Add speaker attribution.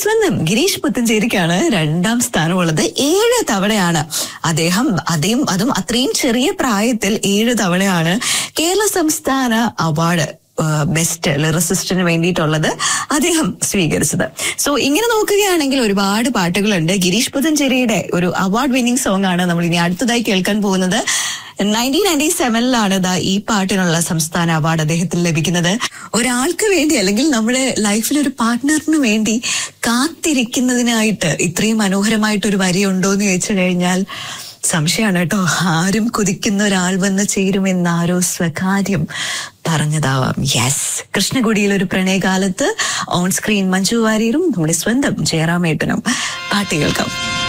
Speaker 1: സ്വന്തം ഗിരീഷ് പുത്തഞ്ചേരിക്കാണ് രണ്ടാം സ്ഥാനമുള്ളത് ഏഴ് തവണയാണ് അദ്ദേഹം അതേം അതും അത്രയും ചെറിയ പ്രായത്തിൽ ഏഴ് തവണയാണ് കേരള സംസ്ഥാന അവാർഡ് ബെസ്റ്റ് ലിറിസിസ്റ്റിന് വേണ്ടിയിട്ടുള്ളത് അദ്ദേഹം സ്വീകരിച്ചത് സോ ഇങ്ങനെ നോക്കുകയാണെങ്കിൽ ഒരുപാട് പാട്ടുകളുണ്ട് ഗിരീഷ് പുതഞ്ചേരിയുടെ ഒരു അവാർഡ് വിന്നിംഗ് സോങ് ആണ് നമ്മൾ ഇനി അടുത്തതായി കേൾക്കാൻ പോകുന്നത് നയൻറ്റീൻ നയൻറ്റി സെവനിലാണ് ദാ ഈ പാട്ടിനുള്ള സംസ്ഥാന അവാർഡ് അദ്ദേഹത്തിന് ലഭിക്കുന്നത് ഒരാൾക്ക് വേണ്ടി അല്ലെങ്കിൽ നമ്മുടെ ലൈഫിൽ ഒരു പാർട്ട്ണറിന് വേണ്ടി കാത്തിരിക്കുന്നതിനായിട്ട് ഇത്രയും മനോഹരമായിട്ട് ഒരു വരി ഉണ്ടോ എന്ന് ചോദിച്ചു കഴിഞ്ഞാൽ സംശയമാണ് കേട്ടോ ആരും കുതിക്കുന്ന ഒരാൾ വന്ന് ചേരുമെന്നാരോ സ്വകാര്യം പറഞ്ഞതാവാം യെസ് കൃഷ്ണകുടിയിൽ ഒരു പ്രണയകാലത്ത് ഓൺ സ്ക്രീൻ മഞ്ജു വാര്യരും നമ്മുടെ സ്വന്തം ജയറാമേട്ടനും പാട്ട് കേൾക്കാം